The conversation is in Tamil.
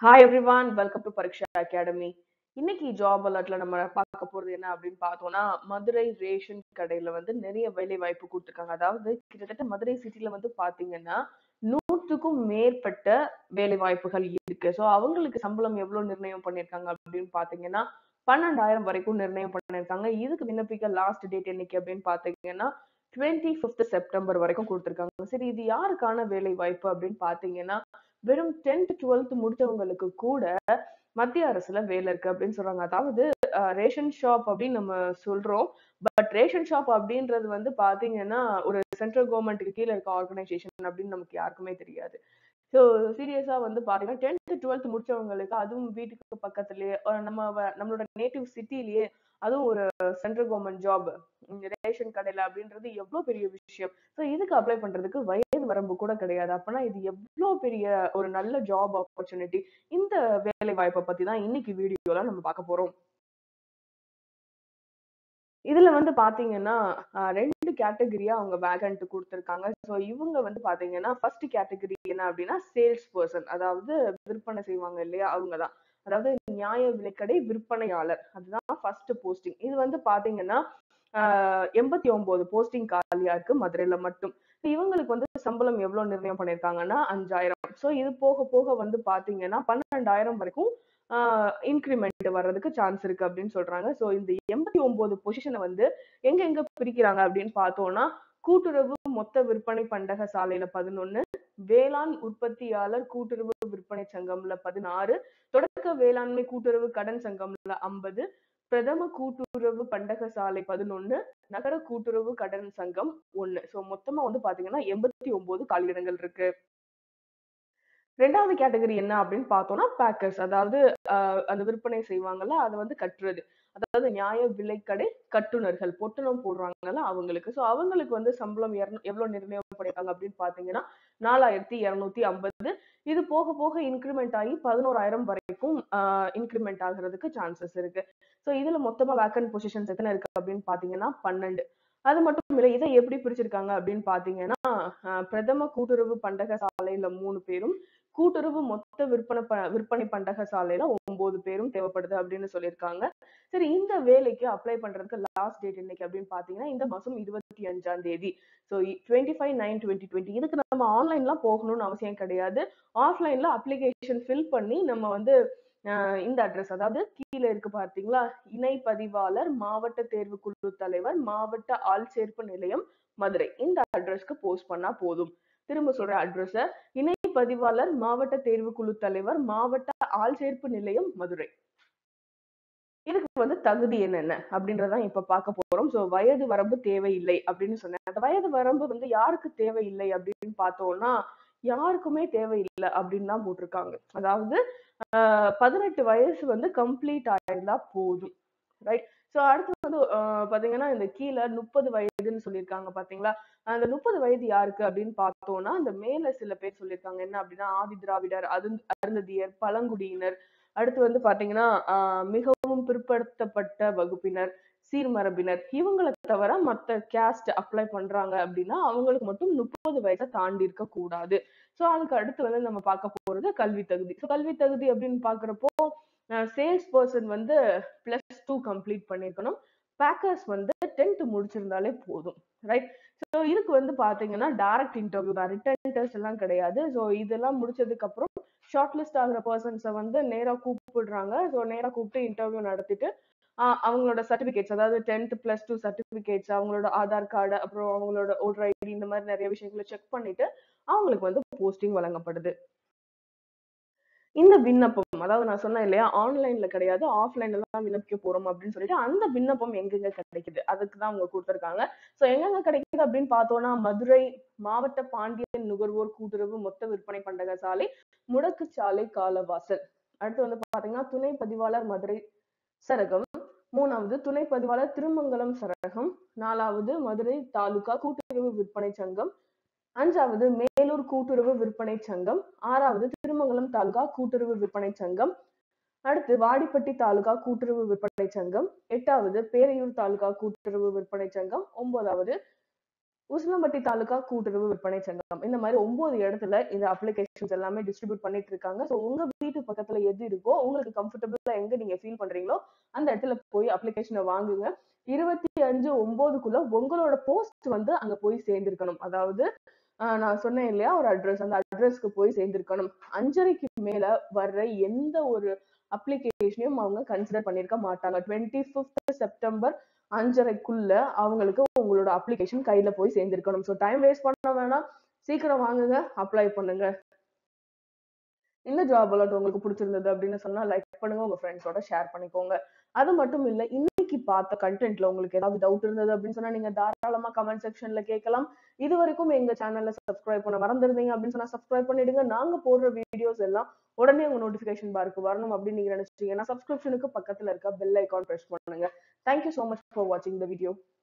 hi everyone welcome to Pariksha academy இன்னைக்கு ஜாப் அலர்ட்ல நம்ம பார்க்க போறது என்ன அப்படின்னு பார்த்தோம்னா மதுரை ரேஷன் கடையில வந்து நிறைய வேலை வாய்ப்பு கொடுத்துருக்காங்க அதாவது கிட்டத்தட்ட மதுரை சிட்டில வந்து பாத்தீங்கன்னா நூற்றுக்கும் மேற்பட்ட வேலை வாய்ப்புகள் இருக்கு ஸோ அவங்களுக்கு சம்பளம் எவ்வளவு நிர்ணயம் பண்ணியிருக்காங்க அப்படின்னு பாத்தீங்கன்னா பன்னெண்டாயிரம் வரைக்கும் நிர்ணயம் பண்ணியிருக்காங்க இதுக்கு விண்ணப்பிக்க லாஸ்ட் டேட் என்னைக்கு அப்படின்னு பாத்தீங்கன்னா டுவெண்ட்டி ஃபிஃப்த் செப்டம்பர் வரைக்கும் கொடுத்துருக்காங்க சரி இது யாருக்கான வேலை வாய்ப்பு அப்படின்னு பாத்தீங்கன்னா வெறும் டென்த் டுவெல்த் முடிச்சவங்களுக்கு கூட மத்திய அரசுல வேலை இருக்கு அப்படின்னு சொல்றாங்க அதாவது ரேஷன் ஷாப் அப்படின்னு நம்ம சொல்றோம் பட் ரேஷன் ஷாப் அப்படின்றது வந்து பாத்தீங்கன்னா ஒரு சென்ட்ரல் கவர்மெண்ட்டுக்கு கீழே இருக்க ஆர்கனைசேஷன் அப்படின்னு நமக்கு யாருக்குமே தெரியாது ஸோ சீரியஸா வந்து பாத்தீங்கன்னா டென்த் டுவெல்த் முடிச்சவங்களுக்கு அதுவும் வீட்டுக்கு பக்கத்துலயே அஹ் நம்ம வ- நம்மளோட நேட்டிவ் சிட்டிலேயே அதுவும் ஒரு சென்ட்ரல் கவர்மெண்ட் ஜாப் ரேஷன் கடையில அப்படின்றது எவ்வளவு பெரிய விஷயம் ஸோ இதுக்கு அப்ளை பண்றதுக்கு வயது வரம்பு கூட கிடையாது அப்பனா இது எவ்வளவு பெரிய ஒரு நல்ல ஜாப் ஆப்பர்ச்சுனிட்டி இந்த வேலை வாய்ப்பை பத்தி தான் இன்னைக்கு வீடியோல நம்ம பார்க்க போறோம் இதுல வந்து பாத்தீங்கன்னா ஆஹ் ரெண்டு கேட்டகரியா அவங்க வேகன்ட் கொடுத்துருக்காங்க ஸோ இவங்க வந்து பாத்தீங்கன்னா ஃபர்ஸ்ட் கேட்டகரி என்ன அப்படின்னா சேல்ஸ் பர்சன் அதாவது விற்பனை செய்வாங்க இல்லையா அவங்க தான் அதாவது நியாய விலைக்கடை விற்பனையாளர் அதுதான் ஃபர்ஸ்ட் போஸ்டிங் இது வந்து பாத்தீங்கன்னா எண்பத்தி ஒன்பது போஸ்டிங் காலியா இருக்கு மதுரையில மட்டும் இவங்களுக்கு வந்து சம்பளம் எவ்வளவு நிர்ணயம் பண்ணிருக்காங்கன்னா அஞ்சாயிரம் ஸோ இது போக போக வந்து பாத்தீங்கன்னா பன்னெண்டாயிரம் வரைக்கும் இன்க்ரிமெண்ட் வர்றதுக்கு சான்ஸ் இருக்கு அப்படின்னு சொல்றாங்க ஸோ இந்த எண்பத்தி ஒன்பது பொசிஷனை வந்து எங்க எங்க பிரிக்கிறாங்க அப்படின்னு பார்த்தோம்னா கூட்டுறவு மொத்த விற்பனை பண்டக சாலையில பதினொன்னு வேளாண் உற்பத்தியாளர் கூட்டுறவு விற்பனை சங்கம்ல பதினாறு தொடக்க வேளாண்மை கூட்டுறவு கடன் சங்கம்ல ஐம்பது பிரதம கூட்டுறவு பண்டக சாலை பதினொன்னு நகர கூட்டுறவு கடன் சங்கம் ஒண்ணு சோ மொத்தமா வந்து பாத்தீங்கன்னா எண்பத்தி ஒன்பது காலியிடங்கள் இருக்கு ரெண்டாவது கேட்டகரி என்ன அப்படின்னு பார்த்தோம்னா பேக்கர்ஸ் அதாவது ஆஹ் அந்த விற்பனை செய்வாங்கல்ல அதை வந்து கட்டுறது அதாவது நியாய விலைக்கடை கட்டுனர்கள் பொட்டணம் போடுறாங்கல்ல அவங்களுக்கு ஸோ அவங்களுக்கு வந்து சம்பளம் இரநூ- எவ்வளவு நிர்ணயம் பண்ணிருக்காங்க அப்படின்னு பாத்தீங்கன்னா நாலாயிரத்தி இருநூத்தி ஐம்பது இது போக போக இன்க்ரிமெண்ட் ஆகி பதினோராயிரம் வரைக்கும் இன்க்ரிமெண்ட் ஆகுறதுக்கு சான்சஸ் இருக்கு ஸோ இதுல மொத்தமா வேக்கன்ட் பொசிஷன்ஸ் எத்தனை இருக்கு அப்படின்னு பாத்தீங்கன்னா பன்னெண்டு அது மட்டும் இல்லை இதை எப்படி பிரிச்சிருக்காங்க அப்படின்னு பாத்தீங்கன்னா ஆஹ் பிரதம கூட்டுறவு பண்டக சாலையில மூணு பேரும் கூட்டுறவு மொத்த விற்பனை ப- விற்பனை பண்டக சாலையில ஒன்பது பேரும் தேவைப்படுது அப்படின்னு சொல்லியிருக்காங்க சரி இந்த வேலைக்கு அப்ளை பண்றதுக்கு லாஸ்ட் டேட் என்னைக்கு அப்படின்னு பாத்தீங்கன்னா இந்த மாசம் இருபத்தி அஞ்சாம் தேதி so twenty five nine twenty twenty இதுக்கு நம்ம ஆன்லைன்லாம் போகணும்னு அவசியம் கிடையாது ஆஃப்லைன்ல அப்ளிகேஷன் ஃபில் பண்ணி நம்ம வந்து ஆஹ் இந்த அட்ரஸ் அதாவது கீழே இருக்கு பார்த்தீங்களா இணை பதிவாளர் மாவட்ட தேர்வு குழு தலைவர் மாவட்ட ஆள் சேர்ப்பு நிலையம் மதுரை இந்த அட்ரஸ்க்கு போஸ்ட் பண்ணா போதும் திரும்ப சொல்ற அட்ரஸ இணை பதிவாளர் மாவட்ட தேர்வு குழு தலைவர் மாவட்ட ஆள் சேர்ப்பு நிலையம் மதுரை இதுக்கு வந்து தகுதி என்னென்ன அப்படின்றதான் இப்ப பார்க்க போறோம் சோ வயது வரம்பு தேவையில்லை அப்படின்னு சொன்னேன் அந்த வயது வரம்பு வந்து யாருக்கு தேவையில்லை அப்படின்னு பார்த்தோம்னா யாருக்குமே தேவையில்லை அப்படின்னு தான் போட்டிருக்காங்க அதாவது ஆஹ் பதினெட்டு வயசு வந்து கம்ப்ளீட் ஆயிருந்தா போதும் ரைட் சோ அடுத்து வந்து ஆஹ் பாத்தீங்கன்னா இந்த கீழே முப்பது வயதுன்னு சொல்லியிருக்காங்க பாத்தீங்களா அந்த முப்பது வயது யாருக்கு அப்படின்னு பார்த்தோம்னா அந்த மேல சில பேர் சொல்லியிருக்காங்க என்ன அப்படின்னா ஆதி திராவிடர் அது அருந்ததியர் பழங்குடியினர் அடுத்து வந்து பாத்தீங்கன்னா ஆஹ் மிகவும் பிற்படுத்தப்பட்ட வகுப்பினர் சீர்மரபினர் இவங்களை தவிர மத்த கேஸ்ட் அப்ளை பண்றாங்க அப்படின்னா அவங்களுக்கு மட்டும் முப்பது வயசை தாண்டி இருக்க கூடாது சோ அதுக்கு அடுத்து வந்து நம்ம பார்க்க போறது கல்வி தகுதி ஸோ கல்வி தகுதி அப்படின்னு பாக்குறப்போ சேல்ஸ் பர்சன் வந்து பிளஸ் டூ கம்ப்ளீட் பண்ணிருக்கணும் பேக்கர்ஸ் வந்து டென்த் முடிச்சிருந்தாலே போதும் ரைட் ஸோ இதுக்கு வந்து பாத்தீங்கன்னா டைரக்ட் இன்டர்வியூ தான் ரிட்டன் டெஸ்ட் எல்லாம் கிடையாது ஸோ இதெல்லாம் முடிச்சதுக்கு அப்புறம் ஷார்ட் லிஸ்ட் ஆகிற பர்சன்ஸை வந்து நேரா கூப்பிடுறாங்க ஸோ நேரா கூப்பிட்டு இன்டர்வியூ நடத்திட்டு ஆஹ் அவங்களோட சர்டிபிகேட்ஸ் அதாவது டென்த் பிளஸ் டூ சர்டிபிகேட்ஸ் அவங்களோட ஆதார் கார்டு அப்புறம் அவங்களோட ஓட்டர் ஐடி இந்த மாதிரி நிறைய விஷயங்களை செக் பண்ணிட்டு அவங்களுக்கு வந்து போஸ்டிங் வழங்கப்படுது இந்த விண்ணப்பம் அதாவது நான் சொன்னேன் இல்லையா ஆன்லைன்ல கிடையாது ஆஃப்லைன்ல தான் விண்ணப்பிக்க போறோம் அப்படின்னு சொல்லிட்டு அந்த விண்ணப்பம் எங்கெங்க கிடைக்குது அதுக்கு தான் அவங்க கொடுத்துருக்காங்க ஸோ எங்கெங்க கிடைக்குது அப்படின்னு பார்த்தோம்னா மதுரை மாவட்ட பாண்டியன் நுகர்வோர் கூட்டுறவு மொத்த விற்பனை பண்டக சாலை முடக்கு சாலை காலவாசல் அடுத்து வந்து பாத்தீங்கன்னா துணை பதிவாளர் மதுரை சரகம் மூணாவது துணை பதிவாளர் திருமங்கலம் சரகம் நாலாவது மதுரை தாலுகா கூட்டுறவு விற்பனை சங்கம் அஞ்சாவது மேலூர் கூட்டுறவு விற்பனை சங்கம் ஆறாவது திருமங்கலம் தாலுகா கூட்டுறவு விற்பனை சங்கம் அடுத்து வாடிப்பட்டி தாலுகா கூட்டுறவு விற்பனை சங்கம் எட்டாவது பேரையூர் தாலுகா கூட்டுறவு விற்பனை சங்கம் ஒன்பதாவது உசிலம்பட்டி தாலுகா கூட்டுறவு விற்பனை சங்கம் இந்த மாதிரி ஒன்பது இடத்துல இந்த அப்ளிகேஷன்ஸ் எல்லாமே டிஸ்ட்ரிபியூட் பண்ணிட்டு இருக்காங்க ஸோ உங்க வீட்டு பக்கத்துல எது இருக்கோ உங்களுக்கு கம்ஃபர்டபுளா எங்க நீங்க ஃபீல் பண்றீங்களோ அந்த இடத்துல போய் அப்ளிகேஷனை வாங்குங்க இருபத்தி அஞ்சு ஒன்பதுக்குள்ள உங்களோட போஸ்ட் வந்து அங்க போய் சேர்ந்திருக்கணும் அதாவது ஆஹ் நான் சொன்னேன் இல்லையா ஒரு அட்ரஸ் அந்த அட்ரஸ்க்கு போய் சேர்ந்திருக்கணும் அஞ்சரைக்கு மேல வர்ற எந்த ஒரு அப்ளிகேஷனையும் அவங்க கன்சிடர் பண்ணிருக்க மாட்டாங்க டுவெண்ட்டி ஃபிஃப்த் செப்டம்பர் அஞ்சரைக்குள்ள அவங்களுக்கு உங்களோட அப்ளிகேஷன் கையில போய் சேர்ந்திருக்கணும் ஸோ டைம் வேஸ்ட் பண்ண வேணாம் சீக்கிரம் வாங்குங்க அப்ளை பண்ணுங்க இந்த ஜாப் அலர்ட் உங்களுக்கு பிடிச்சிருந்தது அப்படின்னு சொன்னா லைக் பண்ணுங்க உங்க ஃப்ரெண்ட்ஸோட ஷேர் பண்ணிக்கோங்க அது மட்டும் இல்ல இன்னைக்கு பார்த்த கண்டென்ட்ல உங்களுக்கு ஏதாவது டவுட் இருந்தது அப்படின்னு சொன்னா நீங்க தாராளமா கமெண்ட் செக்ஷன்ல கேட்கலாம் இது வரைக்கும் எங்க சேனல்ல சப்ஸ்கிரைப் பண்ண மறந்துருந்தீங்க அப்படின்னு சொன்னா சப்ஸ்கிரைப் பண்ணிடுங்க நாங்க போடுற வீடியோஸ் எல்லாம் உடனே உங்க நோட்டிபிகேஷன் பாருக்கு வரணும் அப்படின்னு நீங்க நினைச்சீங்கன்னா சப்ஸ்கிரிப்ஷனுக்கு பக்கத்துல இருக்க பெல் ஐக்கான் பிரஸ் பண்ணுங்க தேங்க்யூ so மச் ஃபார் வாட்சிங் த வீடியோ